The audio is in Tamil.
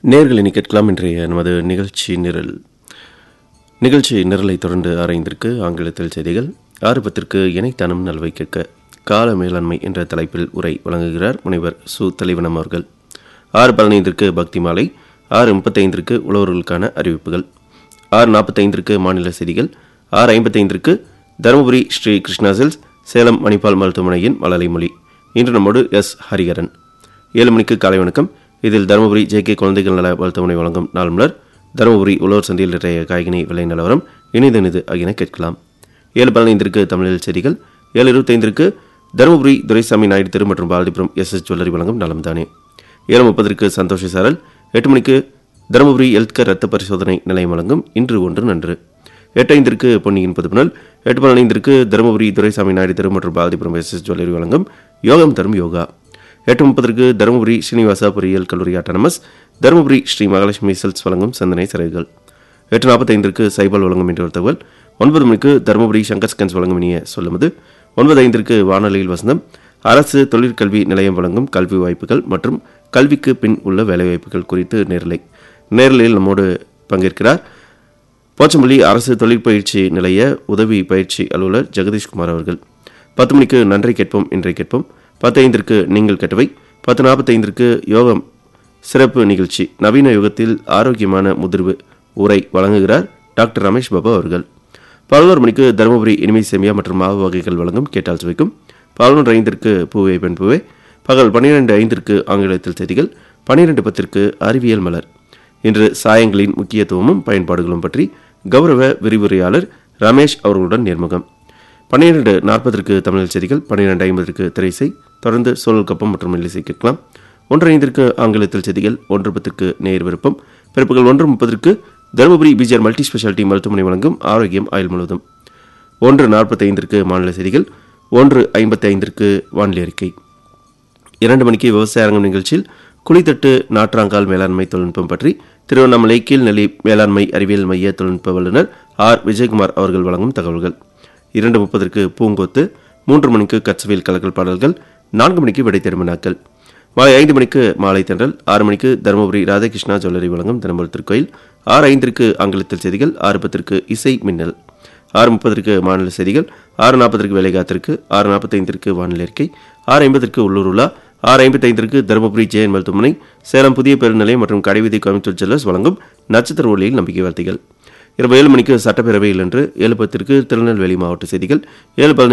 நேர்களை கேட்கலாம் இன்றைய நமது நிகழ்ச்சி நிரல் நிகழ்ச்சி நிரலை தொடர்ந்து ஆராய்ந்திருக்கு ஆங்கிலத்தில் செய்திகள் ஆறு பத்திற்கு இணைத்தனம் நல்வை கேட்க கால மேலாண்மை என்ற தலைப்பில் உரை வழங்குகிறார் முனைவர் சு தலைவனம் அவர்கள் ஆறு பதினைந்திற்கு பக்தி மாலை ஆறு முப்பத்தைந்திற்கு உழவர்களுக்கான அறிவிப்புகள் ஆறு நாற்பத்தைந்திற்கு மாநில செய்திகள் ஆறு ஐம்பத்தைந்திற்கு தருமபுரி ஸ்ரீ கிருஷ்ணா சில்ஸ் சேலம் மணிப்பால் மருத்துவமனையின் மழலை மொழி இன்று நம்மோடு எஸ் ஹரிகரன் ஏழு மணிக்கு காலை வணக்கம் இதில் தருமபுரி ஜே கே குழந்தைகள் நல மருத்துவமனை வழங்கும் நாள் மலர் தருமபுரி உழவர் சந்தையில் நிறைய காய்கனி விலை நிலவரம் இணைந்து இணைந்து ஆகியன கேட்கலாம் ஏழு பதினைந்திற்கு தமிழில் செய்திகள் ஏழு இருபத்தைந்திற்கு தருமபுரி துரைசாமி நாயுடு தெரு மற்றும் பாரதிபுரம் எஸ் எஸ் ஜுவல்லரி வழங்கும் நலம் தானே ஏழு முப்பதற்கு சந்தோஷி சாரல் எட்டு மணிக்கு தருமபுரி ஹெல்த் கேர் ரத்த பரிசோதனை நிலையம் வழங்கும் இன்று ஒன்று நன்று எட்டு ஐந்திற்கு பொன்னியின் புதுப்புணல் எட்டு பதினைந்திற்கு தருமபுரி துரைசாமி நாயுடு தெரு மற்றும் பாரதிபுரம் எஸ் எஸ் ஜுவல்லரி வழங்கும் யோகம் தரும் யோகா எட்டு முப்பதற்கு தருமபுரி ஸ்ரீனிவாசா பொறியியல் கல்லூரி ஆட்டனமஸ் தருமபுரி ஸ்ரீ மகாலட்சுமி செல்ஸ் வழங்கும் சிந்தனை சிறைகள் எட்டு நாற்பத்தைந்திற்கு சைபால் வழங்கும் என்ற ஒரு தகவல் ஒன்பது மணிக்கு தருமபுரி சங்கர் ஸ்கன்ஸ் வழங்கும் இனிய சொல்லுவது ஒன்பது ஐந்திற்கு வானொலியில் வசந்தம் அரசு தொழிற்கல்வி நிலையம் வழங்கும் கல்வி வாய்ப்புகள் மற்றும் கல்விக்கு பின் உள்ள வேலைவாய்ப்புகள் குறித்து நேரலை நேரலையில் நம்மோடு பங்கேற்கிறார் போச்சம்பள்ளி அரசு தொழிற்பயிற்சி நிலைய உதவி பயிற்சி அலுவலர் ஜெகதீஷ்குமார் அவர்கள் பத்து மணிக்கு நன்றி கேட்போம் இன்றை கேட்போம் பத்து ஐந்திற்கு நீங்கள் கேட்டவை பத்து நாற்பத்தைந்திற்கு யோகம் சிறப்பு நிகழ்ச்சி நவீன யுகத்தில் ஆரோக்கியமான முதிர்வு உரை வழங்குகிறார் டாக்டர் ரமேஷ் பாபா அவர்கள் பதினோரு மணிக்கு தருமபுரி இனிமை சேமியா மற்றும் மாவு வகைகள் வழங்கும் கேட்டால் சுவைக்கும் பதினொன்று ஐந்திற்கு பூவே பெண் பூவே பகல் பன்னிரெண்டு ஐந்திற்கு ஆங்கிலத்தில் செய்திகள் பன்னிரெண்டு பத்திற்கு அறிவியல் மலர் இன்று சாயங்களின் முக்கியத்துவமும் பயன்பாடுகளும் பற்றி கௌரவ விரிவுரையாளர் ரமேஷ் அவர்களுடன் நேர்முகம் பன்னிரண்டு நாற்பதற்கு தமிழ் செய்திகள் பன்னிரெண்டு ஐம்பதற்கு திரைசை தொடர்ந்து சூழல் கப்பம் மற்றும் மெல்லிசை கேட்கலாம் ஒன்று ஐந்திற்கு ஆங்கிலத்தில் செய்திகள் ஒன்று பத்துக்கு நேர் விருப்பம் பிறப்புகள் ஒன்று முப்பதற்கு தருமபுரி பிஜிஆர் மல்டி ஸ்பெஷாலிட்டி மருத்துவமனை வழங்கும் ஆரோக்கியம் ஆயுள் முழுவதும் ஒன்று நாற்பத்தைந்திற்கு மாநில செய்திகள் ஒன்று ஐம்பத்தி ஐந்திற்கு வானிலை அறிக்கை இரண்டு மணிக்கு விவசாய அரங்கம் நிகழ்ச்சியில் குளித்தட்டு நாற்றாங்கால் மேலாண்மை தொழில்நுட்பம் பற்றி திருவண்ணாமலை கீழ்நிலை மேலாண்மை அறிவியல் மைய தொழில்நுட்ப வல்லுநர் ஆர் விஜயகுமார் அவர்கள் வழங்கும் தகவல்கள் இரண்டு முப்பதற்கு பூங்கொத்து மூன்று மணிக்கு கச்சவியல் கலக்கல் பாடல்கள் நான்கு மணிக்கு விடை திருமணாக்கள் மாலை ஐந்து மணிக்கு மாலை தென்றல் ஆறு மணிக்கு தருமபுரி ராதாகிருஷ்ணா ஜுவல்லரி வழங்கும் தினம்பல் திருக்கோயில் ஆறு ஐந்திற்கு ஆங்கிலத்தில் செய்திகள் ஆறு பத்திற்கு இசை மின்னல் ஆறு முப்பதற்கு மாநில செய்திகள் ஆறு நாற்பதற்கு வேலைகாத்திற்கு ஆறு நாற்பத்தைந்திற்கு வானிலை அறிக்கை ஆறு ஐம்பதற்கு உள்ளூர் உலா ஆறு ஐம்பத்தைந்திற்கு தருமபுரி ஜெயன் மருத்துவமனை சேலம் புதிய பெருநிலையம் மற்றும் கடைவீதி கோயம்புத்தூர் ஜுவல்லர்ஸ் வழங்கும் நட்சத்திர ஒளியில் நம்பிக்கை வார்த்தைகள் இரவு ஏழு மணிக்கு சட்டப்பேரவையில் என்று ஏழு பத்திற்கு திருநெல்வேலி மாவட்ட செய்திகள் ஏழு பதினைந்து